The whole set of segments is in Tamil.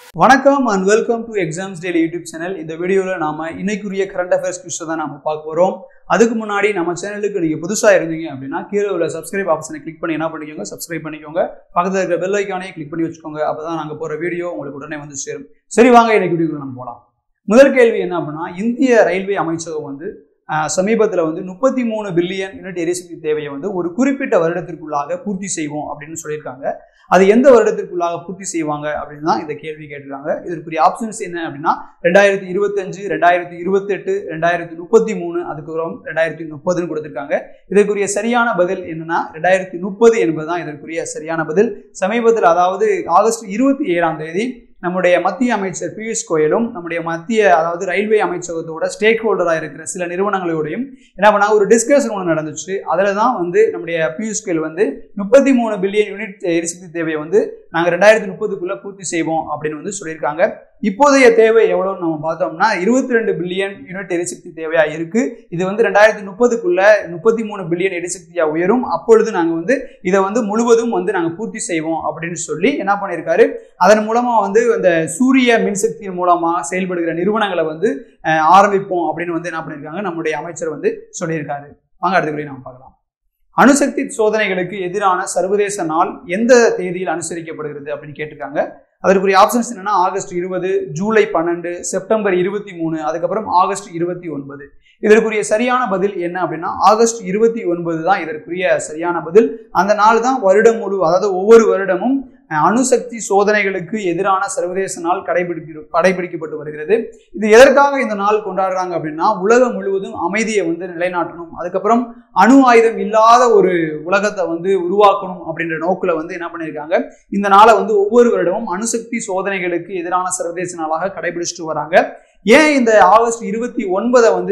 வணக்கம் and welcome to exams daily YouTube channel இந்த வீடியோவில் நாம இன்னைக்குரிய கரண்ட் அஃபேர்ஸ் குவிஸ் தான் நம்ம பார்க்க போகிறோம் அதுக்கு முன்னாடி நம்ம சேனலுக்கு நீங்கள் புதுசாக இருந்தீங்க அப்படின்னா கீழே உள்ள சப்ஸ்கிரைப் ஆப்ஷனை கிளிக் பண்ணி என்ன பண்ணிக்கோங்க சப்ஸ்கிரைப் பண்ணிக்கோங்க பக்கத்தில் இருக்கிற பெல் ஐக்கானே கிளிக் பண்ணி வச்சுக்கோங்க அப்போ தான் நாங்கள் போகிற வீடியோ உங்களுக்கு உடனே வந்து சேரும் சரி வாங்க இன்னைக்கு வீடியோக்குள்ள நம்ம போகலாம் முதல் கேள்வி என்ன அப்படின்னா இந்திய ரயில்வே அமைச்சகம் வந்து சமீபத்தில் வந்து முப்பத்தி மூணு பில்லியன் யூனிட் எரிசக்தி தேவையை வந்து ஒரு குறிப்பிட்ட வருடத்திற்குள்ளாக பூர்த்தி செய்வோம் அப்படின்னு சொல்லியிருக்காங்க அது எந்த வருடத்திற்குள்ளாக பூர்த்தி செய்வாங்க அப்படின்னு தான் இந்த கேள்வி கேட்டிருக்காங்க இதற்குரிய ஆப்ஷன்ஸ் என்ன அப்படின்னா ரெண்டாயிரத்தி இருபத்தஞ்சு ரெண்டாயிரத்தி இருபத்தெட்டு ரெண்டாயிரத்தி முப்பத்தி மூணு அதுக்கப்புறம் ரெண்டாயிரத்தி முப்பதுன்னு கொடுத்துருக்காங்க இதற்குரிய சரியான பதில் என்னன்னா ரெண்டாயிரத்தி முப்பது என்பதுதான் இதற்குரிய சரியான பதில் சமீபத்தில் அதாவது ஆகஸ்ட் இருபத்தி ஏழாம் தேதி நம்முடைய மத்திய அமைச்சர் பியூஷ் கோயலும் நம்முடைய மத்திய அதாவது ரயில்வே அமைச்சகத்தோட ஸ்டேக் ஹோல்டராக இருக்கிற சில நிறுவனங்களோடையும் என்ன பண்ணாங்க ஒரு டிஸ்கஷன் ஒன்று நடந்துச்சு அதில் தான் வந்து நம்முடைய பியூஷ் கோயல் வந்து முப்பத்தி மூணு பில்லியன் யூனிட் எரிசக்தி தேவையை வந்து நாங்கள் ரெண்டாயிரத்தி முப்பதுக்குள்ளே பூர்த்தி செய்வோம் அப்படின்னு வந்து சொல்லியிருக்காங்க இப்போதைய தேவை எவ்வளோன்னு நம்ம பார்த்தோம்னா இருபத்தி ரெண்டு பில்லியன் யூனிட் எரிசக்தி தேவையாக இருக்கு இது வந்து ரெண்டாயிரத்தி முப்பதுக்குள்ள முப்பத்தி மூணு பில்லியன் எரிசக்தியாக உயரும் அப்பொழுது நாங்கள் வந்து இதை வந்து முழுவதும் வந்து நாங்கள் பூர்த்தி செய்வோம் அப்படின்னு சொல்லி என்ன பண்ணியிருக்காரு அதன் மூலமாக வந்து அந்த சூரிய மின்சக்தியின் மூலமாக செயல்படுகிற நிறுவனங்களை வந்து ஆரம்பிப்போம் அப்படின்னு வந்து என்ன பண்ணியிருக்காங்க நம்முடைய அமைச்சர் வந்து சொல்லியிருக்காரு வாங்க அடுத்த நம்ம பார்க்கலாம் அணுசக்தி சோதனைகளுக்கு எதிரான சர்வதேச நாள் எந்த தேதியில் அனுசரிக்கப்படுகிறது அப்படின்னு கேட்டிருக்காங்க அதற்குரிய ஆப்ஷன்ஸ் என்னன்னா ஆகஸ்ட் இருபது ஜூலை பன்னெண்டு செப்டம்பர் இருபத்தி மூணு அதுக்கப்புறம் ஆகஸ்ட் இருபத்தி ஒன்பது இதற்குரிய சரியான பதில் என்ன அப்படின்னா ஆகஸ்ட் இருபத்தி ஒன்பது தான் இதற்குரிய சரியான பதில் அந்த நாள் தான் வருடம் முழு அதாவது ஒவ்வொரு வருடமும் அணுசக்தி சோதனைகளுக்கு எதிரான சர்வதேச நாள் கடைபிடிக்க கடைபிடிக்கப்பட்டு வருகிறது இது எதற்காக இந்த நாள் கொண்டாடுறாங்க அப்படின்னா உலகம் முழுவதும் அமைதியை வந்து நிலைநாட்டணும் அதுக்கப்புறம் அணு ஆயுதம் இல்லாத ஒரு உலகத்தை வந்து உருவாக்கணும் அப்படின்ற நோக்கில் வந்து என்ன பண்ணியிருக்காங்க இந்த நாளை வந்து ஒவ்வொரு வருடமும் அணுசக்தி சோதனைகளுக்கு எதிரான சர்வதேச நாளாக கடைபிடிச்சிட்டு வராங்க ஏன் இந்த ஆகஸ்ட் இருபத்தி ஒன்பதை வந்து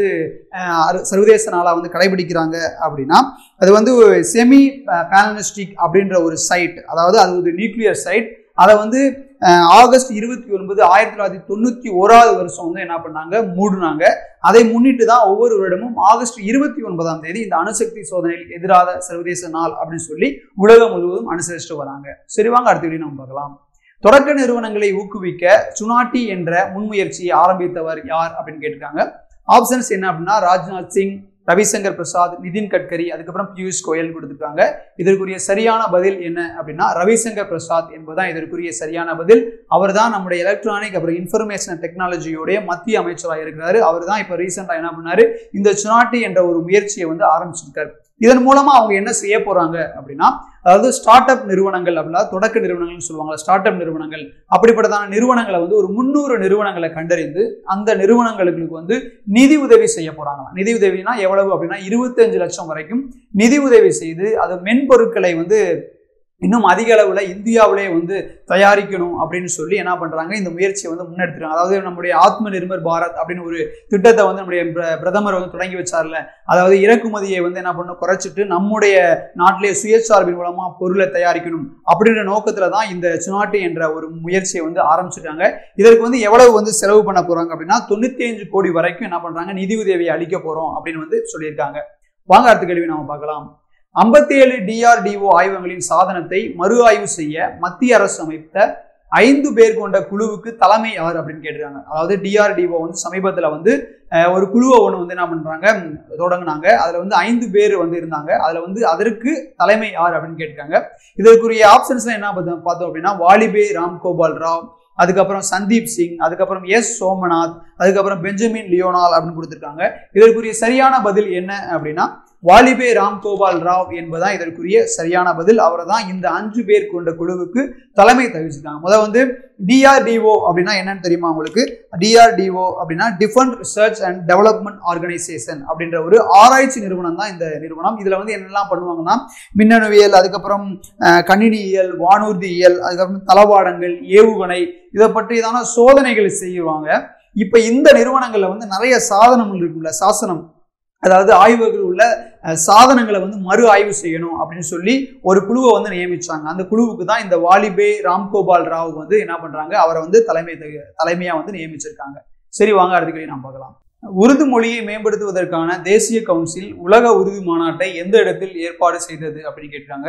சர்வதேச நாளாக வந்து கடைபிடிக்கிறாங்க அப்படின்னா அது வந்து செமி பேனலிஸ்டிக் அப்படின்ற ஒரு சைட் அதாவது அது ஒரு நியூக்ளியர் சைட் அதை வந்து ஆகஸ்ட் இருபத்தி ஒன்பது ஆயிரத்தி தொள்ளாயிரத்தி தொண்ணூற்றி ஓராவது வருஷம் வந்து என்ன பண்ணாங்க மூடுனாங்க அதை முன்னிட்டு தான் ஒவ்வொரு வருடமும் ஆகஸ்ட் இருபத்தி ஒன்பதாம் தேதி இந்த அணுசக்தி சோதனைகளுக்கு எதிராக சர்வதேச நாள் அப்படின்னு சொல்லி உலகம் முழுவதும் அனுசரிச்சுட்டு வராங்க சரி வாங்க அடுத்த வீடியோ நம்ம பார்க்கலாம் தொடக்க நிறுவனங்களை ஊக்குவிக்க சுனாட்டி என்ற முன்முயற்சியை ஆரம்பித்தவர் யார் அப்படின்னு கேட்டிருக்காங்க ஆப்ஷன்ஸ் என்ன அப்படின்னா ராஜ்நாத் சிங் ரவிசங்கர் பிரசாத் நிதின் கட்கரி அதுக்கப்புறம் பியூஷ் கோயல் கொடுத்துருக்காங்க இதற்குரிய சரியான பதில் என்ன அப்படின்னா ரவிசங்கர் பிரசாத் என்பதுதான் இதற்குரிய சரியான பதில் அவர் தான் நம்முடைய எலக்ட்ரானிக் அப்புறம் இன்ஃபர்மேஷன் டெக்னாலஜியோடைய மத்திய அமைச்சராக இருக்கிறாரு அவர் தான் இப்போ ரீசெண்டாக என்ன பண்ணாரு இந்த சுனாட்டி என்ற ஒரு முயற்சியை வந்து ஆரம்பிச்சிருக்காரு இதன் மூலமா அவங்க என்ன செய்ய போறாங்க அப்படின்னா அதாவது ஸ்டார்ட் அப் நிறுவனங்கள் அப்படின்னா தொடக்க நிறுவனங்கள்னு சொல்லுவாங்க ஸ்டார்ட் அப் நிறுவனங்கள் அப்படிப்பட்டதான நிறுவனங்களை வந்து ஒரு முன்னூறு நிறுவனங்களை கண்டறிந்து அந்த நிறுவனங்களுக்கு வந்து நிதி உதவி செய்ய போறாங்களாம் நிதி உதவினா எவ்வளவு அப்படின்னா இருபத்தஞ்சு லட்சம் வரைக்கும் நிதி உதவி செய்து அது மென்பொருட்களை வந்து இன்னும் அதிக அளவில் இந்தியாவிலே வந்து தயாரிக்கணும் அப்படின்னு சொல்லி என்ன பண்ணுறாங்க இந்த முயற்சியை வந்து முன்னெடுத்துறாங்க அதாவது நம்முடைய ஆத்ம நிர்பர் பாரத் அப்படின்னு ஒரு திட்டத்தை வந்து நம்முடைய பிரதமர் வந்து தொடங்கி வச்சார்ல அதாவது இறக்குமதியை வந்து என்ன பண்ணணும் குறைச்சிட்டு நம்முடைய நாட்டிலே சுயசார்பின் மூலமாக பொருளை தயாரிக்கணும் அப்படின்ற நோக்கத்தில் தான் இந்த சுனாட்டி என்ற ஒரு முயற்சியை வந்து ஆரம்பிச்சிருக்காங்க இதற்கு வந்து எவ்வளவு வந்து செலவு பண்ண போகிறாங்க அப்படின்னா தொண்ணூற்றி அஞ்சு கோடி வரைக்கும் என்ன பண்ணுறாங்க நிதி உதவியை அளிக்க போகிறோம் அப்படின்னு வந்து சொல்லியிருக்காங்க வாங்க அடுத்த கேள்வி நம்ம பார்க்கலாம் ஐம்பத்தி ஏழு டிஆர்டிஓ ஆய்வகங்களின் சாதனத்தை மறு ஆய்வு செய்ய மத்திய அரசு அமைத்த ஐந்து பேர் கொண்ட குழுவுக்கு தலைமை யார் அப்படின்னு கேட்டிருக்காங்க அதாவது டிஆர்டிஓ வந்து சமீபத்தில் வந்து ஒரு குழுவை ஒன்று வந்து என்ன பண்ணுறாங்க தொடங்கினாங்க அதில் வந்து ஐந்து பேர் வந்து இருந்தாங்க அதில் வந்து அதற்கு தலைமை யார் அப்படின்னு கேட்டிருக்காங்க இதற்குரிய ஆப்ஷன்ஸ்லாம் என்ன பார்த்தோம் அப்படின்னா வாலிபே ராம்கோபால் ராவ் அதுக்கப்புறம் சந்தீப் சிங் அதுக்கப்புறம் எஸ் சோமநாத் அதுக்கப்புறம் பெஞ்சமின் லியோனால் அப்படின்னு கொடுத்துருக்காங்க இதற்குரிய சரியான பதில் என்ன அப்படின்னா வாலிபே ராம்கோபால் ராவ் என்பதான் இதற்குரிய சரியான பதில் அவரை தான் இந்த அஞ்சு பேர் கொண்ட குழுவுக்கு தலைமை தவிச்சிருக்காங்க முதல் வந்து டிஆர்டிஓ அப்படின்னா என்னன்னு தெரியுமா உங்களுக்கு டிஆர்டிஓ அப்படின்னா defence research and development organisation அப்படின்ற ஒரு ஆராய்ச்சி நிறுவனம் தான் இந்த நிறுவனம் இதில் வந்து என்னெல்லாம் பண்ணுவாங்கன்னா மின்னணுவியல் அதுக்கப்புறம் கணினியியல் வானூர்தியியல் அதுக்கப்புறம் தளவாடங்கள் ஏவுகணை இதை பற்றியதான சோதனைகள் செய்வாங்க இப்போ இந்த நிறுவனங்களில் வந்து நிறைய சாதனங்கள் இருக்குல்ல சாசனம் அதாவது ஆய்வுகள் உள்ள சாதனங்களை வந்து மறு ஆய்வு செய்யணும் அப்படின்னு சொல்லி ஒரு குழுவை வந்து நியமிச்சாங்க அந்த குழுவுக்கு தான் இந்த வாலிபே ராம்கோபால் ராவ் வந்து என்ன பண்றாங்க அவரை வந்து தலைமை தலைமையா வந்து நியமிச்சிருக்காங்க சரி வாங்க அடுத்த கேள்வி நாம் பார்க்கலாம் உருது மொழியை மேம்படுத்துவதற்கான தேசிய கவுன்சில் உலக உருது மாநாட்டை எந்த இடத்தில் ஏற்பாடு செய்தது அப்படின்னு கேட்டிருக்காங்க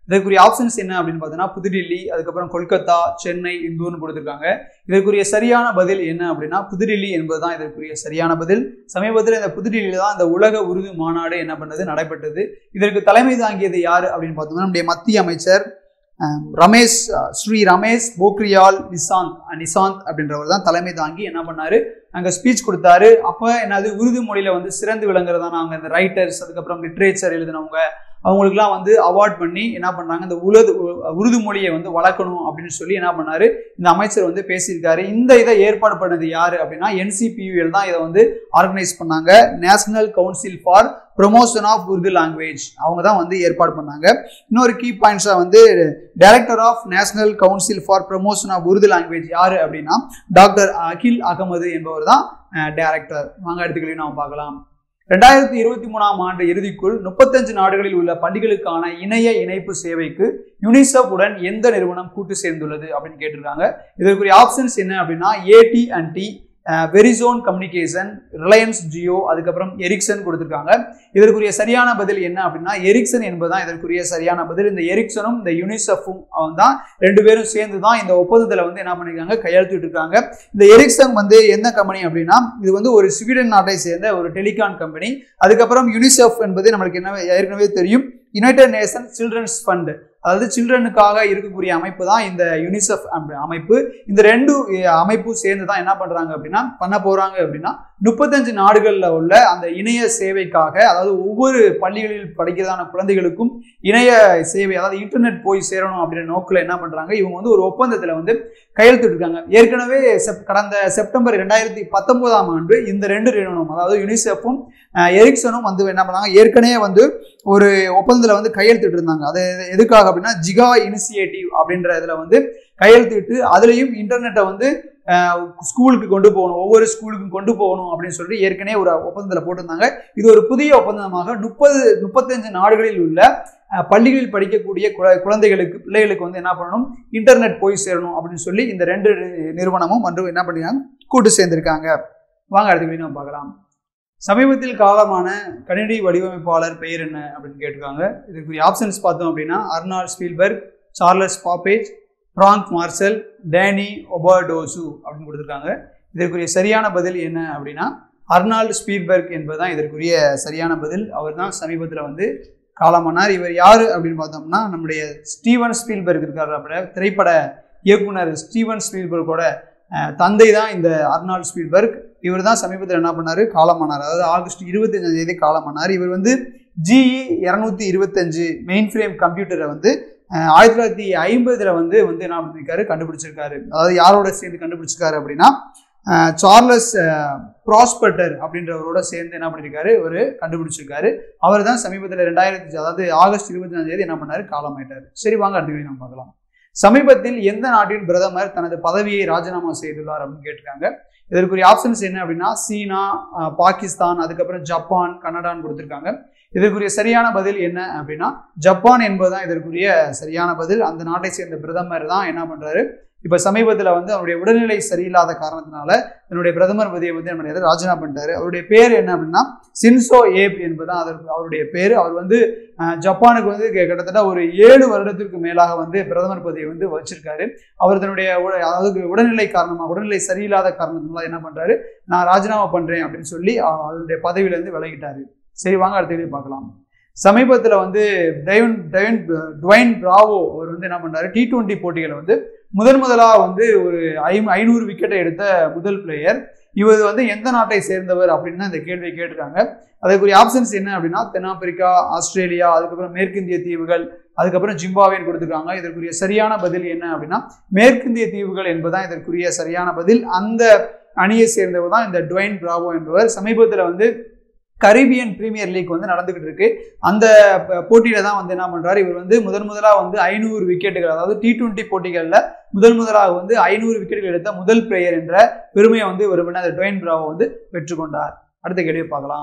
இதற்குரிய ஆப்ஷன்ஸ் என்ன அப்படின்னு பார்த்தீங்கன்னா புதுடில்லி அதுக்கப்புறம் கொல்கத்தா சென்னை இந்தூர்னு கொடுத்துருக்காங்க இதற்குரிய சரியான பதில் என்ன அப்படின்னா புதுடில்லி என்பதுதான் இதற்குரிய சரியான பதில் சமீபத்தில் இந்த புதுடில்லியில் தான் இந்த உலக உருது மாநாடு என்ன பண்ணது நடைபெற்றது இதற்கு தலைமை தாங்கியது யார் அப்படின்னு பார்த்தோம்னா நம்முடைய மத்திய அமைச்சர் அஹ், ரமேஷ் அஹ், ஸ்ரீ ரமேஷ் போக்ரியால் நிசாந்த் அஹ், நிசாந்த் அப்படின்றவர் தான் தலைமை தாங்கி என்ன பண்ணாரு அங்கே ஸ்பீச் கொடுத்தாரு அப்போ என்னது உருது மொழியில வந்து சிறந்து விளங்குறதான அவங்க இந்த ரைட்டர்ஸ் அதுக்கப்புறம் லிட்ரேச்சர் எழுதினவங்க அவங்களுக்குலாம் வந்து அவார்ட் பண்ணி என்ன பண்ணாங்க இந்த உலது உருது மொழியை வந்து வளர்க்கணும் அப்படின்னு சொல்லி என்ன பண்ணாரு இந்த அமைச்சர் வந்து பேசியிருக்காரு இந்த இதை ஏற்பாடு பண்ணது யாரு அப்படின்னா என்சிபியூஎல் தான் இதை வந்து ஆர்கனைஸ் பண்ணாங்க national council for promotion of Urdu language அவங்க தான் வந்து ஏற்பாடு பண்ணாங்க இன்னொரு கீ பாயிண்ட்ஸாக வந்து director of national council for promotion of Urdu language யாரு அப்படின்னா டாக்டர் அகில் அகமது என்பவர் தான் டைரக்டர் வாங்க எடுத்துக்களையும் நாம் பார்க்கலாம் ரெண்டாயிரத்தி இருபத்தி மூணாம் ஆண்டு இறுதிக்குள் முப்பத்தஞ்சு நாடுகளில் உள்ள பள்ளிகளுக்கான இணைய இணைப்பு சேவைக்கு யுனிசெஃப் உடன் எந்த நிறுவனம் கூட்டு சேர்ந்துள்ளது அப்படின்னு கேட்டிருக்காங்க இதற்குரிய ஆப்ஷன்ஸ் என்ன அப்படின்னா AT and T Verizon communication Reliance Jio அதுக்கப்புறம் எரிக்சன் கொடுத்துருக்காங்க இதற்குரிய சரியான பதில் என்ன அப்படின்னா எரிக்சன் என்பதுதான் இதற்குரிய சரியான பதில் இந்த எரிக்சனும் இந்த யுனிசெஃப்பும் தான் ரெண்டு பேரும் சேர்ந்து தான் இந்த ஒப்பந்தத்தில் வந்து என்ன பண்ணிருக்காங்க கையெழுத்திட்டு இருக்காங்க இந்த எரிக்சன் வந்து என்ன கம்பெனி அப்படின்னா இது வந்து ஒரு ஸ்வீடன் நாட்டை சேர்ந்த ஒரு டெலிகாம் கம்பெனி அதுக்கப்புறம் யுனிசெஃப் என்பது நம்மளுக்கு என்ன ஏற்கனவே தெரியும் யுனைடெட் நேஷன் சில்ட்ரன்ஸ் ஃபண்ட் அதாவது சில்ட்ரனுக்காக இருக்கக்கூடிய அமைப்பு தான் இந்த யுனிசெஃப் அம்ப- அமைப்பு இந்த ரெண்டு அஹ், அமைப்பும் சேர்ந்து தான் என்ன பண்றாங்க அப்படின்னா பண்ண போறாங்க அப்படின்னா முப்பத்தஞ்சு நாடுகளில் உள்ள அந்த இணைய சேவைக்காக அதாவது ஒவ்வொரு பள்ளிகளில் படிக்கிறதான குழந்தைகளுக்கும் இணைய சேவை அதாவது இன்டர்நெட் போய் சேரணும் அப்படின்ற நோக்கில் என்ன பண்றாங்க இவங்க வந்து ஒரு ஒப்பந்தத்தில் வந்து கையெழுத்திட்டிருக்காங்க ஏற்கனவே செப் கடந்த செப்டம்பர் ரெண்டாயிரத்தி பத்தொன்பதாம் ஆண்டு இந்த ரெண்டு நிறுவனம் அதாவது யுனிசெஃப்பும் அஹ், எரிக்சனும் வந்து என்ன பண்ணாங்க ஏற்கனவே வந்து ஒரு ஒப்பந்தத்தில் வந்து கையெழுத்திட்டு இருந்தாங்க அது எது- எதுக்காக அப்படின்னா ஜிகா இனிஷியேட்டிவ் அப்படின்ற இதில் வந்து கையெழுத்திட்டு அதுலேயும் இன்டர்நெட்டை வந்து அஹ், ஸ்கூலுக்கு கொண்டு போகணும் ஒவ்வொரு ஸ்கூலுக்கும் கொண்டு போகணும் அப்படின்னு சொல்லிட்டு ஏற்கனவே ஒரு ஒப்பந்தத்தில் போட்டிருந்தாங்க இது ஒரு புதிய ஒப்பந்தமாக முப்பது முப்பத்தஞ்சு நாடுகளில் உள்ள அஹ், பள்ளிகளில் படிக்கக்கூடிய குழ- குழந்தைகளுக்கு பிள்ளைகளுக்கு வந்து என்ன பண்ணணும் இன்டர்நெட் போய் சேரணும் அப்படின்னு சொல்லி இந்த ரெண்டு நி- நிறுவனமும் வந்து என்ன பண்ணிருக்காங்க கூட்டு சேர்ந்திருக்காங்க வாங்க அடுத்த வீடியோ நம்ம பார்க்கலாம் சமீபத்தில் காலமான கணினி வடிவமைப்பாளர் பெயர் என்ன அப்படின்னு கேட்டிருக்காங்க இதுக்குரிய ஆப்ஷன்ஸ் பார்த்தோம் அப்படின்னா Arnold Spielberg Charles Babbage Frank Marcel Danny ஒபர்டோசு அப்படின்னு கொடுத்துருக்காங்க இதற்குரிய சரியான பதில் என்ன அப்படின்னா அர்னால்டு ஸ்பீல்பர்க் என்பதுதான் இதற்குரிய சரியான பதில் அவர் தான் சமீபத்தில் வந்து காலமானார் இவர் யார் அப்படின்னு பார்த்தோம்னா நம்முடைய ஸ்டீவன் ஸ்பீல்பர்க் இருக்கார் அப்படின்னா திரைப்பட இயக்குனர் ஸ்டீவன் ஸ்பீல்பர்க்கோட அஹ், தந்தை தான் இந்த அர்னால்ட் ஸ்பீல்பர்க் இவர் தான் சமீபத்தில் என்ன பண்ணார் காலமானார் அதாவது ஆகஸ்ட் இருபத்தஞ்சாம் தேதி காலமானார் இவர் வந்து ஜிஇ இரநூத்தி இருபத்தஞ்சு மெயின் ஃப்ரேம் கம்ப்யூட்டரை வந்து அஹ், ஆயிரத்தி தொள்ளாயிரத்தி ஐம்பதுல வந்து வந்து என்ன பண்ணிருக்காரு கண்டுபிடிச்சிருக்காரு அதாவது யாரோட சேர்ந்து கண்டுபிடிச்சிருக்காரு அப்படின்னா அஹ், சார்லஸ் அஹ், ப்ராஸ்பர்டர் அப்படின்றவரோட சேர்ந்து என்ன பண்ணியிருக்காரு ஒரு கண்டுபிடிச்சிருக்காரு அவர் தான் சமீபத்தில் ரெண்டாயிரத்தி அதாவது ஆகஸ்ட் இருபத்தி தேதி என்ன பண்ணாரு காலமாயிட்டாரு சரி வாங்க அடுத்த வீடியோ நம்ம பார்க்கலாம் சமீபத்தில் எந்த நாட்டின் பிரதமர் தனது பதவியை ராஜினாமா செய்துள்ளார் அப்படின்னு கேட்டிருக்காங்க இதற்குரிய ஆப்ஷன்ஸ் என்ன அப்படின்னா சீனா அஹ், பாகிஸ்தான் அதுக்கப்புறம் ஜப்பான் கனடான்னு கொடுத்துருக்காங்க இதற்குரிய சரியான பதில் என்ன அப்படின்னா ஜப்பான் என்பதுதான் இதற்குரிய சரியான பதில் அந்த நாட்டை சேர்ந்த பிரதமர் தான் என்ன பண்றாரு இப்ப சமீபத்துல வந்து அவருடைய உடல்நிலை சரியில்லாத காரணத்தினால தன்னுடைய பிரதமர் பதவியை வந்து என்ன பண்ணியாரு ராஜினாமா பண்ணிட்டாரு அவருடைய பேர் என்ன அப்படின்னா சின்சோ ஏப் என்பதுதான் அதற்கு அவருடைய பேர் அவர் வந்து அஹ், ஜப்பானுக்கு வந்து கி- கிட்டத்தட்ட ஒரு ஏழு வருடத்திற்கு மேலாக வந்து பிரதமர் பதவியை வந்து வச்சிருக்காரு அவர் தன்னுடைய உட- அதாவது உடல்நிலை காரணமாக உடல்நிலை சரியில்லாத காரணத்தினால என்ன பண்றாரு நான் ராஜினாமா பண்றேன் அப்படின்னு சொல்லி அஹ், அவருடைய பதவியில இருந்து விலகிட்டாரு சரி வாங்க அடுத்த வீடியோ பார்க்கலாம் சமீபத்தில் வந்து டெவன் டெவன் டுவைன் பிராவோ அவர் வந்து என்ன பண்ணாரு டி டுவெண்ட்டி போட்டிகளை வந்து முதன் முதலாக வந்து ஒரு ஐ ஐநூறு விக்கெட்டை எடுத்த முதல் பிளேயர் இவர் வந்து எந்த நாட்டை சேர்ந்தவர் அப்படின்னு தான் இந்த கேள்வியை கேட்டிருக்காங்க அதுக்குரிய ஆப்ஷன்ஸ் என்ன அப்படின்னா தென்னாப்பிரிக்கா ஆஸ்திரேலியா அதுக்கப்புறம் மேற்கிந்திய தீவுகள் அதுக்கப்புறம் ஜிம்பாவேன்னு கொடுத்துருக்காங்க இதற்குரிய சரியான பதில் என்ன அப்படின்னா மேற்கிந்திய தீவுகள் என்பதுதான் இதற்குரிய சரியான பதில் அந்த அணியை சேர்ந்தவர் தான் இந்த டுவைன் பிராவோ என்பவர் சமீபத்தில் வந்து கரீபியன் பிரீமியர் லீக் வந்து நடந்துகிட்டு இருக்கு அந்த ப- போட்டியில தான் வந்து என்ன பண்றாரு இவர் வந்து முதன் முதலா வந்து ஐநூறு விக்கெட்டுகள் அதாவது டி டுவெண்ட்டி போட்டிகள்ல முதல் முதலாக வந்து ஐநூறு விக்கெட்டுகள் எடுத்த முதல் பிளேயர் என்ற பெருமையை வந்து இவர் பண்ண அந்த டுவைன் பிராவோ வந்து பெற்றுக்கொண்டார் அடுத்த கேள்வியை பார்க்கலாம்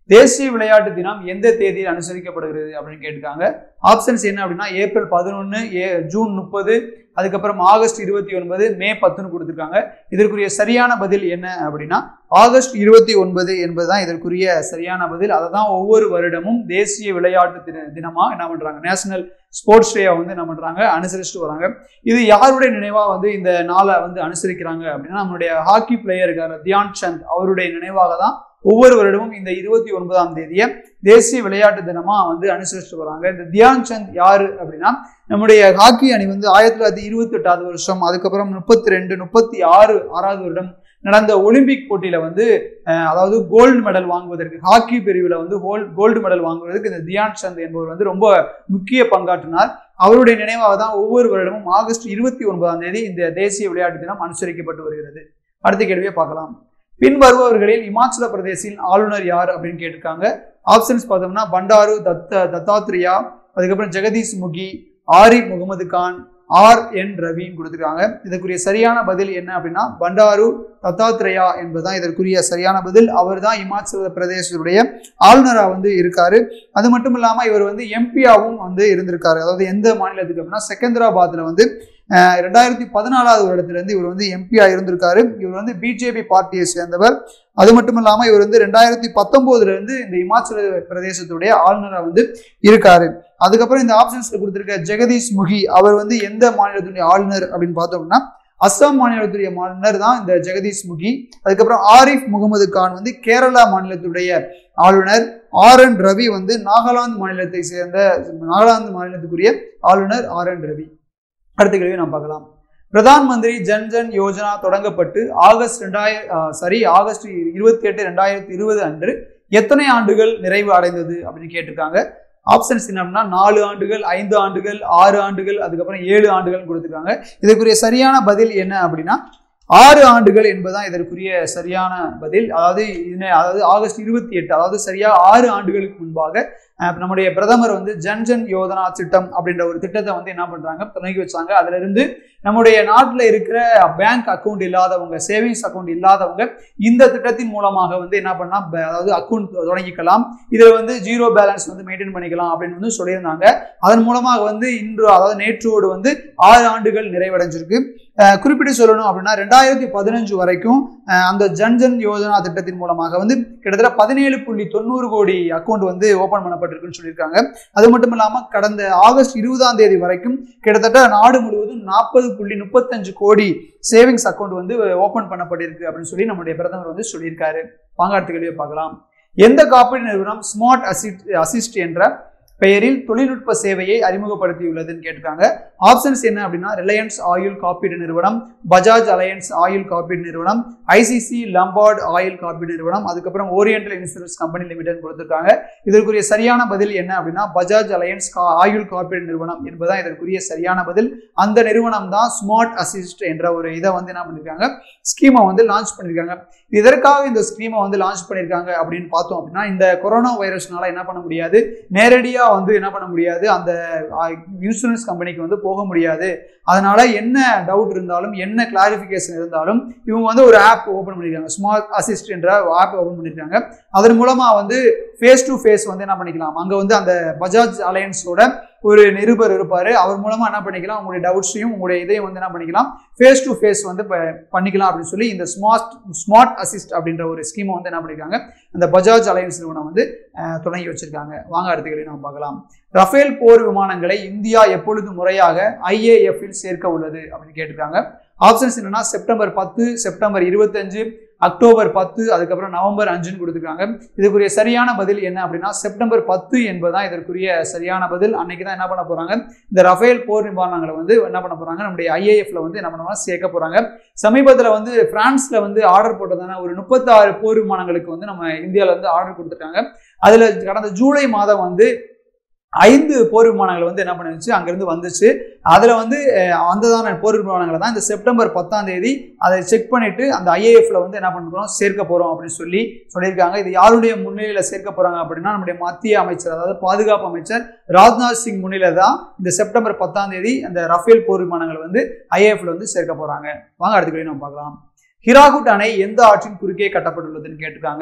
தேசிய விளையாட்டு தினம் எந்த தேதியில் அனுசரிக்கப்படுகிறது அப்படின்னு கேட்டிருக்காங்க ஆப்ஷன்ஸ் என்ன அப்படின்னா ஏப்ரல் பதினொன்று ஏ ஜூன் முப்பது அதுக்கப்புறம் ஆகஸ்ட் இருபத்தி ஒன்பது மே பத்துன்னு கொடுத்துருக்காங்க இதற்குரிய சரியான பதில் என்ன அப்படின்னா ஆகஸ்ட் இருபத்தி ஒன்பது என்பது தான் இதற்குரிய சரியான பதில் அதை தான் ஒவ்வொரு வருடமும் தேசிய விளையாட்டு தின தினமா என்ன பண்றாங்க நேஷனல் ஸ்போர்ட்ஸ் டேவை வந்து என்ன பண்றாங்க அனுசரிச்சுட்டு வராங்க இது யாருடைய நினைவா வந்து இந்த நாளை வந்து அனுசரிக்கிறாங்க அப்படின்னா நம்மளுடைய ஹாக்கி பிளேயர் இருக்காரு தியான் சந்த் அவருடைய நினைவாக தான் ஒவ்வொரு வருடமும் இந்த இருபத்தி ஒன்பதாம் தேதியை தேசிய விளையாட்டு தினமா வந்து அனுசரிச்சுட்டு வராங்க இந்த தியான் சந்த் யாரு அப்படின்னா நம்முடைய ஹாக்கி அணி வந்து ஆயிரத்தி தொள்ளாயிரத்தி இருபத்தி எட்டாவது வருஷம் அதுக்கப்புறம் முப்பத்தி ரெண்டு முப்பத்தி ஆறு ஆறாவது வருடம் நடந்த ஒலிம்பிக் போட்டியில வந்து அஹ், அதாவது கோல்டு மெடல் வாங்குவதற்கு ஹாக்கி பிரிவில் வந்து கோல்டு மெடல் வாங்குவதற்கு இந்த தியான் சந்த் என்பவர் வந்து ரொம்ப முக்கிய பங்காற்றினார் அவருடைய நினைவாக தான் ஒவ்வொரு வருடமும் ஆகஸ்ட் இருபத்தி ஒன்பதாம் தேதி இந்த தேசிய விளையாட்டு தினம் அனுசரிக்கப்பட்டு வருகிறது அடுத்த கேள்வியை பார்க்கலாம் பின் வருபவர்களில் இமாச்சல பிரதேசின் ஆளுநர் யார் அப்படின்னு கேட்டிருக்காங்க ஆப்ஷன்ஸ் பார்த்தோம்னா பண்டாரு தத்த தத்தாத்ரியா அதுக்கப்புறம் ஜெகதீஷ் முகி ஆரிப் முகமது கான் ஆர் என் ரவின்னு கொடுத்துருக்காங்க இதற்குரிய சரியான பதில் என்ன அப்படின்னா பண்டாரு தத்தாத்ரேயா என்பதுதான் இதற்குரிய சரியான பதில் அவர் தான் இமாச்சல பிரதேசத்துடைய ஆளுநராக வந்து இருக்காரு அது மட்டும் இல்லாமல் இவர் வந்து எம்பியாவும் வந்து இருந்திருக்காரு அதாவது எந்த மாநிலத்துக்கு அப்படின்னா செகந்திராபாத்ல வந்து அஹ், ரெண்டாயிரத்தி பதினாலாவது வருடத்திலிருந்து இவர் வந்து எம்பியா இருந்திருக்காரு இவர் வந்து பிஜேபி பார்ட்டியை சேர்ந்தவர் அது மட்டும் இல்லாமல் இவர் வந்து ரெண்டாயிரத்தி பத்தொன்பதுல இருந்து இந்த இமாச்சல பிரதேசத்துடைய ஆளுநராக வந்து இருக்காரு அதுக்கப்புறம் இந்த ஆப்ஷன்ஸ்ல கொடுத்திருக்க ஜெகதீஷ் முகி அவர் வந்து எந்த மாநிலத்துடைய ஆளுநர் அப்படின்னு பார்த்தோம்னா அஸ்ஸாம் மாநிலத்துடைய ஆளுநர் தான் இந்த ஜெகதீஷ் முகி அதுக்கப்புறம் ஆரிஃப் முகமது கான் வந்து கேரளா மாநிலத்துடைய ஆளுநர் ஆர் என் ரவி வந்து நாகாலாந்து மாநிலத்தை சேர்ந்த நாகாலாந்து மாநிலத்துக்குரிய ஆளுநர் ஆர் என் ரவி அடுத்த கேள்வி நாம் பார்க்கலாம் பிரதான் மந்திரி ஜன் ஜன் யோஜனா தொடங்கப்பட்டு ஆகஸ்ட் ரெண்டாயிரம் சாரி ஆகஸ்ட் இருபத்தி எட்டு ரெண்டாயிரத்தி இருபது அன்று எத்தனை ஆண்டுகள் நிறைவு அடைந்தது அப்படின்னு கேட்டிருக்காங்க ஆப்ஷன்ஸ் என்னன்னா நாலு ஆண்டுகள் ஐந்து ஆண்டுகள் ஆறு ஆண்டுகள் அதுக்கப்புறம் ஏழு ஆண்டுகள் கொடுத்துருக்காங்க இதற்குரிய சரியான பதில் என்ன அப்படின்னா ஆறு ஆண்டுகள் என்பதுதான் இதற்குரிய சரியான பதில் அதாவது இது- அதாவது ஆகஸ்ட் இருபத்தி எட்டு அதாவது சரியா ஆறு ஆண்டுகளுக்கு முன்பாக அஹ், நம்முடைய பிரதமர் வந்து ஜன் ஜன் யோஜனா திட்டம் அப்படின்ற ஒரு திட்டத்தை வந்து என்ன பண்றாங்க தொடங்கி வச்சாங்க அதுல இருந்து நம்முடைய நாட்டில் இருக்கிற பேங்க் அக்கவுண்ட் இல்லாதவங்க சேவிங்ஸ் அக்கவுண்ட் இல்லாதவங்க இந்த திட்டத்தின் மூலமாக வந்து என்ன பண்ணா ப- அதாவது அக்கவுண்ட் தொடங்கிக்கலாம் இதுல வந்து ஜீரோ பேலன்ஸ் வந்து மெயின்டைன் பண்ணிக்கலாம் அப்படின்னு வந்து சொல்லியிருந்தாங்க அதன் மூலமாக வந்து இன்று அதாவது நேற்றோடு வந்து ஆறு ஆண்டுகள் நிறைவடைஞ்சிருக்கு அஹ் குறிப்பிட்டு சொல்லணும் அப்படின்னா ரெண்டாயிரத்தி பதினஞ்சு வரைக்கும் அஹ் அந்த ஜன்ஜன் யோஜனா திட்டத்தின் மூலமாக வந்து கிட்டத்தட்ட பதினேழு புள்ளி தொண்ணூறு கோடி அக்கௌண்ட் வந்து ஓபன் பண்ணப்பட்டிருக்குன்னு சொல்லியிருக்காங்க அது மட்டும் இல்லாம கடந்த ஆகஸ்ட் இருபதாம் தேதி வரைக்கும் கிட்டத்தட்ட நாடு முழுவதும் நாற்பது புள்ளி முப்பத்தஞ்சு கோடி சேவிங்ஸ் அக்கௌண்ட் வந்து ஓபன் பண்ணப்பட்டிருக்கு அப்படின்னு சொல்லி நம்முடைய பிரதமர் வந்து சொல்லியிருக்காரு வாங்க அடுத்த கேள்வியை பார்க்கலாம் எந்த காப்பீடு நிறுவனம் ஸ்மார்ட் அசிஸ்ட் அசிஸ்ட் என்ற பெயரில் தொழில்நுட்ப சேவையை அறிமுகப்படுத்தியுள்ளதுன்னு கேட்டிருக்காங்க ஆப்ஷன்ஸ் என்ன அப்படின்னா ரிலையன்ஸ் ஆயில் காப்பீடு நிறுவனம் பஜாஜ் அலையன்ஸ் ஆயில் காப்பீடு நிறுவனம் ஐசிசி லம்பார்ட் ஆயில் காப்பீடு நிறுவனம் அதுக்கப்புறம் ஓரியண்டல் இன்சூரன்ஸ் கம்பெனி லிமிடெட் கொடுத்திருக்காங்க இதற்குரிய சரியான பதில் என்ன அப்படின்னா பஜாஜ் அலையன்ஸ் கா- ஆயுள் காப்பீடு நிறுவனம் என்பதுதான் இதற்குரிய சரியான பதில் அந்த நிறுவனம் தான் ஸ்மார்ட் அசிஸ்ட் என்ற ஒரு இதை வந்து என்ன பண்ணிருக்காங்க ஸ்கீமை வந்து லான்ச் பண்ணிருக்காங்க இதற்காக இந்த ஸ்கீமை வந்து லான்ச் பண்ணிருக்காங்க அப்படின்னு பார்த்தோம் அப்படின்னா இந்த கொரோனா வைரஸ்னால என்ன பண்ண முடியாது நேரடியா வந்து என்ன பண்ண முடியாது அந்த இன்சூரன்ஸ் கம்பெனிக்கு வந்து போக முடியாது அதனால என்ன டவுட் இருந்தாலும் என்ன கிளாரிஃபிகேஷன் இருந்தாலும் இவங்க வந்து ஒரு ஆப் ஓப்பன் பண்ணிருக்காங்க ஸ்மார்ட் அசிஸ்ட் என்ற ஆப் ஓப்பன் பண்ணிருக்காங்க அதன் மூலமா வந்து ஃபேஸ் டு ஃபேஸ் வந்து என்ன பண்ணிக்கலாம் அங்க வந்து அந்த பஜாஜ் அலையன்ஸோட ஒரு நிருபர் இருப்பாரு அவர் மூலமா என்ன பண்ணிக்கலாம் உங்களுடைய டவுட்ஸையும் உங்களுடைய இதையும் வந்து என்ன பண்ணிக்கலாம் ஃபேஸ் டு ஃபேஸ் வந்து ப- பண்ணிக்கலாம் அப்படின்னு சொல்லி இந்த ஸ்மார்ட் ஸ்மார்ட் அசிஸ்ட் அப்படின்ற ஒரு ஸ்கீமை வந்து என்ன பண்ணிருக்காங்க அந்த பஜாஜ் அலையன்ஸ் நிறுவனம் வந்து அஹ், தொடங்கி வச்சிருக்காங்க வாங்க அடுத்த கேள்வி நம்ம பார்க்கலாம் ரஃபேல் போர் விமானங்களை இந்தியா எப்பொழுது முறையாக ஐஏஎஃப்இல் சேர்க்க உள்ளது அப்படின்னு கேட்டிருக்காங்க ஆப்ஷன்ஸ் என்னன்னா செப்டம்பர் பத்து செப்டம்பர் இருபத்தஞ்சு அக்டோபர் பத்து அதுக்கப்புறம் நவம்பர் அஞ்சுன்னு கொடுத்துருக்காங்க இதுக்குரிய சரியான பதில் என்ன அப்படின்னா செப்டம்பர் பத்து என்பதுதான் இதற்குரிய சரியான பதில் அன்னைக்கு தான் என்ன பண்ண போறாங்க இந்த ரஃபேல் போர் விமானங்களை வந்து என்ன பண்ண போறாங்க நம்முடைய ஐஏஎஃப்ல வந்து என்ன பண்ணுவாங்க சேர்க்க போறாங்க சமீபத்தில் வந்து பிரான்ஸ்ல வந்து ஆர்டர் போட்டதான ஒரு முப்பத்தாறு போர் விமானங்களுக்கு வந்து நம்ம இந்தியாவில் வந்து ஆர்டர் கொடுத்துருக்காங்க அதுல கடந்த ஜூலை மாதம் வந்து ஐந்து போர் விமானங்கள் வந்து என்ன பண்ணுச்சு அங்கிருந்து வந்துச்சு அதுல வந்து அஹ், வந்ததான போர் விமானங்களை தான் இந்த செப்டம்பர் பத்தாம் தேதி அதை செக் பண்ணிட்டு அந்த ஐஏஎஃப்ல வந்து என்ன பண்ண போறோம் சேர்க்க போறோம் அப்படின்னு சொல்லி சொல்லியிருக்காங்க இது யாருடைய முன்னிலையில சேர்க்க போறாங்க அப்படின்னா நம்முடைய மத்திய அமைச்சர் அதாவது பாதுகாப்பு அமைச்சர் ராஜ்நாத் சிங் முன்னிலை தான் இந்த செப்டம்பர் பத்தாம் தேதி அந்த ரஃபேல் போர் விமானங்களை வந்து ஐஏஎஃப்ல வந்து சேர்க்க போறாங்க வாங்க அடுத்த கேள்வி நம்ம பார்க்கலாம் ஹிராகுட் அணை எந்த ஆற்றின் குறுக்கே கட்டப்பட்டுள்ளதுன்னு கேட்டிருக்காங்க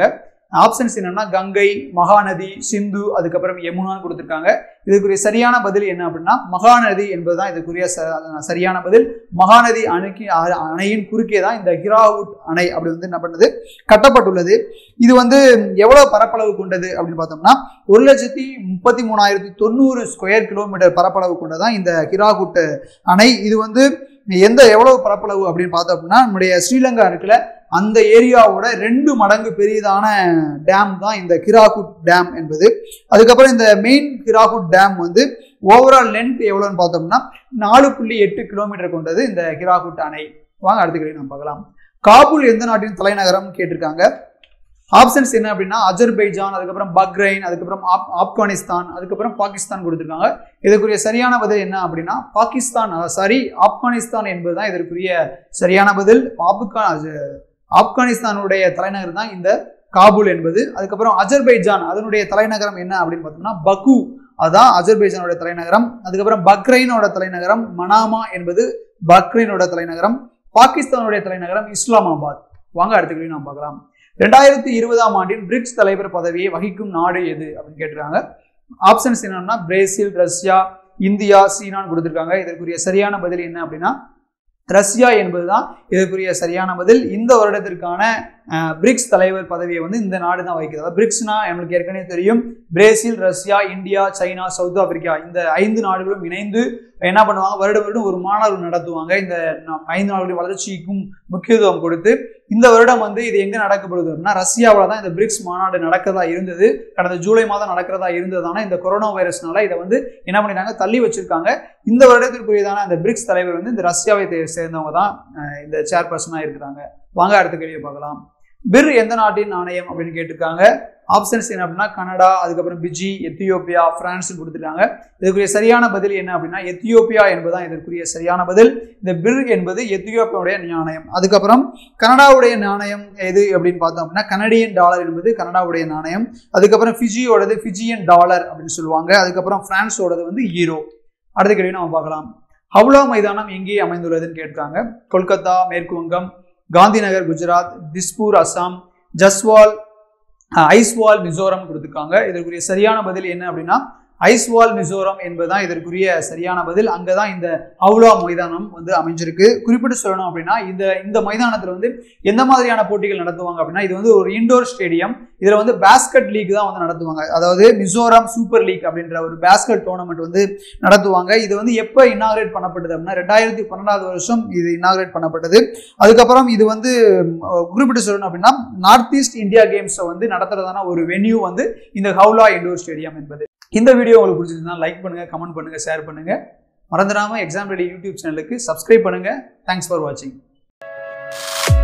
ஆப்ஷன்ஸ் என்னன்னா கங்கை மகாநதி சிந்து அதுக்கப்புறம் யமுனான்னு கொடுத்துருக்காங்க இதுக்குரிய சரியான பதில் என்ன அப்படின்னா மகாநதி என்பதுதான் இதுக்குரிய ச- சரியான பதில் மகாநதி அணைக்கு அ- அணையின் குறுக்கே தான் இந்த ஹிராவுட் அணை அப்படி வந்து என்ன பண்ணுது கட்டப்பட்டுள்ளது இது வந்து எவ்வளவு பரப்பளவு கொண்டது அப்படின்னு பார்த்தோம்னா ஒரு லட்சத்தி முப்பத்தி மூணாயிரத்தி தொண்ணூறு ஸ்கொயர் கிலோமீட்டர் பரப்பளவு கொண்டதான் இந்த ஹிராகுட் அணை இது வந்து எந்த எவ்வளவு பரப்பளவு அப்படின்னு பார்த்தோம் அப்படின்னா நம்முடைய ஸ்ரீலங்கா இருக்குல்ல அந்த ஏரியாவோட ரெண்டு மடங்கு பெரியதான டேம் தான் இந்த கிராகுட் டேம் என்பது அதுக்கப்புறம் இந்த மெயின் கிராகுட் டேம் வந்து ஓவரால் லென்த் எவ்வளோன்னு பார்த்தோம்னா நாலு புள்ளி எட்டு கிலோமீட்டர் கொண்டது இந்த கிராகுட் அணை வாங்க அடுத்த கேள்வி நம்ம பார்க்கலாம் காபூல் எந்த நாட்டின் தலைநகரம் கேட்டிருக்காங்க ஆப்ஷன்ஸ் என்ன அப்படின்னா அஜர்பைஜான் அதுக்கப்புறம் பக்ரைன் அதுக்கப்புறம் ஆப் ஆப்கானிஸ்தான் அதுக்கப்புறம் பாகிஸ்தான் கொடுத்துருக்காங்க இதற்குரிய சரியான பதில் என்ன அப்படின்னா பாகிஸ்தான் சாரி ஆப்கானிஸ்தான் என்பதுதான் இதற்குரிய சரியான பதில் ஆப்கா அது ஆப்கானிஸ்தானுடைய தலைநகர் தான் இந்த காபூல் என்பது அதுக்கப்புறம் அஜர்பைஜான் அதனுடைய தலைநகரம் என்ன அப்படின்னு பார்த்தோம்னா பக்கு அதான் அஜர்பைஜானோட தலைநகரம் அதுக்கப்புறம் பக்ரைனோட தலைநகரம் மனாமா என்பது பக்ரைனோட தலைநகரம் பாகிஸ்தானுடைய தலைநகரம் இஸ்லாமாபாத் வாங்க அடுத்த கேள்வி நாம் பார்க்கலாம் ரெண்டாயிரத்தி இருபதாம் ஆண்டின் பிரிக்ஸ் தலைவர் பதவியை வகிக்கும் நாடு எது அப்படின்னு கேட்டிருக்காங்க ஆப்ஷன்ஸ் என்னன்னா பிரேசில் ரஷ்யா இந்தியா சீனான்னு கொடுத்துருக்காங்க இதற்குரிய சரியான பதில் என்ன அப்படின்னா ரஷ்யா என்பதுதான் இதற்குரிய சரியான பதில் இந்த வருடத்திற்கான அஹ், பிரிக்ஸ் தலைவர் பதவியை வந்து இந்த நாடு தான் வகிக்கிறது அதாவது பிரிக்ஸ்னா நம்மளுக்கு ஏற்கனவே தெரியும் Brazil Russia India China South Africa இந்த ஐந்து நாடுகளும் இணைந்து என்ன பண்ணுவாங்க வருடம் வருடம் ஒரு மாநாடு நடத்துவாங்க இந்த ந- ஐந்து நாடுகளின் வளர்ச்சிக்கும் முக்கியத்துவம் கொடுத்து இந்த வருடம் வந்து இது எங்க நடக்கப்படுது அப்படின்னா ரஷ்யாவில் தான் இந்த பிரிக்ஸ் மாநாடு நடக்கிறதா இருந்தது கடந்த ஜூலை மாதம் நடக்கிறதா இருந்ததான இந்த கொரோனா வைரஸ்னால இதை வந்து என்ன பண்ணிட்டாங்க தள்ளி வச்சிருக்காங்க இந்த வருடத்திற்குரியதான அந்த பிரிக்ஸ் தலைவர் வந்து இந்த ரஷ்யாவை தே- சேர்ந்தவங்க தான் அஹ், இந்த சேர்பர்சனாக இருக்கிறாங்க வாங்க அடுத்த கேள்வியை பார்க்கலாம் பிர் எந்த நாட்டின் நாணயம் அப்படின்னு கேட்டிருக்காங்க ஆப்ஷன்ஸ் என்ன அப்படின்னா கனடா அதுக்கப்புறம் பிஜி எத்தியோப்பியா பிரான்ஸ் கொடுத்துருக்காங்க இதுக்குரிய சரியான பதில் என்ன அப்படின்னா எத்தியோப்பியா என்பதுதான் இதற்குரிய சரியான பதில் இந்த பிர் என்பது எத்தியோப்பியாவுடைய நாணயம் அதுக்கப்புறம் கனடாவுடைய நாணயம் எது அப்படின்னு பார்த்தோம் அப்படின்னா கனடியன் டாலர் என்பது கனடாவுடைய நாணயம் அதுக்கப்புறம் ஃபிஜியோடது ஃபிஜியன் டாலர் அப்படின்னு சொல்லுவாங்க அதுக்கப்புறம் பிரான்ஸோடது வந்து ஈரோ அடுத்த கேள்வி நம்ம பார்க்கலாம் ஹவுலா மைதானம் எங்கே அமைந்துள்ளதுன்னு கேட்டிருக்காங்க கொல்கத்தா மேற்கு வங்கம் காந்திநகர் குஜராத் திஸ்பூர் அஸ்ஸாம் ஜஸ்வால் அஹ், ஐஸ்வால் மிசோரம் கொடுத்துருக்காங்க இதற்குரிய சரியான பதில் என்ன அப்படின்னா ஐஸ்வால் மிசோரம் என்பதுதான் இதற்குரிய சரியான பதில் அங்கே தான் இந்த அவுலா மைதானம் வந்து அமைஞ்சிருக்கு குறிப்பிட்டு சொல்லணும் அப்படின்னா இந்த இந்த மைதானத்தில் வந்து எந்த மாதிரியான போட்டிகள் நடத்துவாங்க அப்படின்னா இது வந்து ஒரு இண்டோர் ஸ்டேடியம் இதில் வந்து பேஸ்கெட் லீக் தான் வந்து நடத்துவாங்க அதாவது மிசோரம் சூப்பர் லீக் அப்படின்ற ஒரு பேஸ்கெட் டோர்னமெண்ட் வந்து நடத்துவாங்க இது வந்து எப்போ இனாகிரேட் பண்ணப்பட்டது அப்படின்னா ரெண்டாயிரத்தி பன்னெண்டாவது வருஷம் இது இனாகிரேட் பண்ணப்பட்டது அதுக்கப்புறம் இது வந்து அஹ், குறிப்பிட்டு சொல்லணும் அப்படின்னா நார்த் ஈஸ்ட் இந்தியா கேம்ஸை வந்து நடத்துறதான ஒரு வென்யூ வந்து இந்த ஹவுலா இண்டோர் ஸ்டேடியம் என்பது இந்த வீடியோ உங்களுக்கு பிடிச்சிருந்தா லைக் பண்ணுங்க கமெண்ட் பண்ணுங்க ஷேர் பண்ணுங்க மறந்துடாம எக்ஸாம் ரெடி யூடியூப் சேனலுக்கு சப்ஸ்கிரைப் பண்ணுங்க தேங்க்ஸ் ஃபார் வாட்சிங்